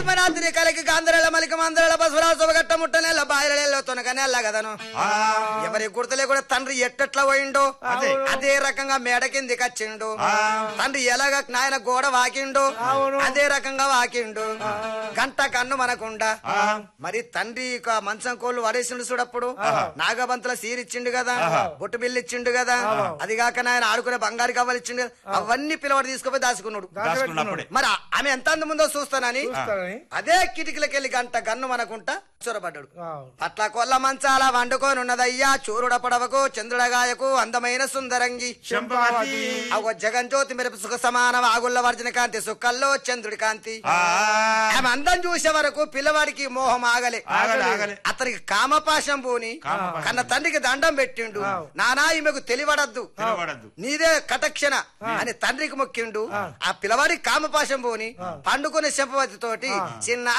ఆత్మరాత్రి కలికి గాంధరల మలిక మందరల బసవరాజు గట్ట ముట్టనెల్ల బాయిల తొనకనెల్ల గదను ఆ, ఎవరి గుర్తులే కూడా తండ్రి ఎట్టట్లా పోయిండో అదే. అదే రకంగా మేడ కిందికి వచ్చిండు ఆ. తండ్రి ఎలాగ నాయన గోడ వాకిండు అవును. అదే రకంగా వాకిండు గంట కన్ను మనకుండా ఆ. మరి తండ్రి ఇక మంచం కోళ్ళు వడేసిండు చూడప్పుడు నాగబంతుల సీరిచ్చిండు కదా బొట్టు బిల్లు ఇచ్చిండు కదా అది కాక నాయన ఆడుకునే బంగారు కవ్వలు ఇచ్చిండు కదా అవన్నీ పిల్లవాడు తీసుకుపోయి దాచుకున్నాడు దాచుకున్నప్పుడే మరి ఆ- ఆమె ఎంత అందు ముందో చూస్తానని చూస్తానని. అదే కిటికీలకెళ్ళి గంట గన్ను మనకుంటా చొరబడ్డాడు ఆవు. పట్ల కొల్ల మంచాల వండుకొని ఉన్నదయ్యా చూరుడ పడవకు చంద్రుడగాయకు అందమైన సుందరంగి శంభావతి అవ జగంజ్యోతి మెరుపు సుఖ సమాన వాగుళ్ళ వర్జన కాంతి సుక్కల్లో చంద్రుడి కాంతి ఆ, ఆమె అందం చూసే వరకు పిల్లవాడికి మోహం ఆగలే ఆగలే ఆగలే అతనికి కామపాశం పూని కామపాశం. కన్న తండ్రికి దండం పెట్టిండు నానా ఈమెకు తెలివడద్దు పిలవడద్దు నీదే కటక్షణ అని తండ్రికి మొక్కిండు ఆ పిల్లవాడికి కామపాశం పోని పండుకునే శంపవతి తోటి చిన్న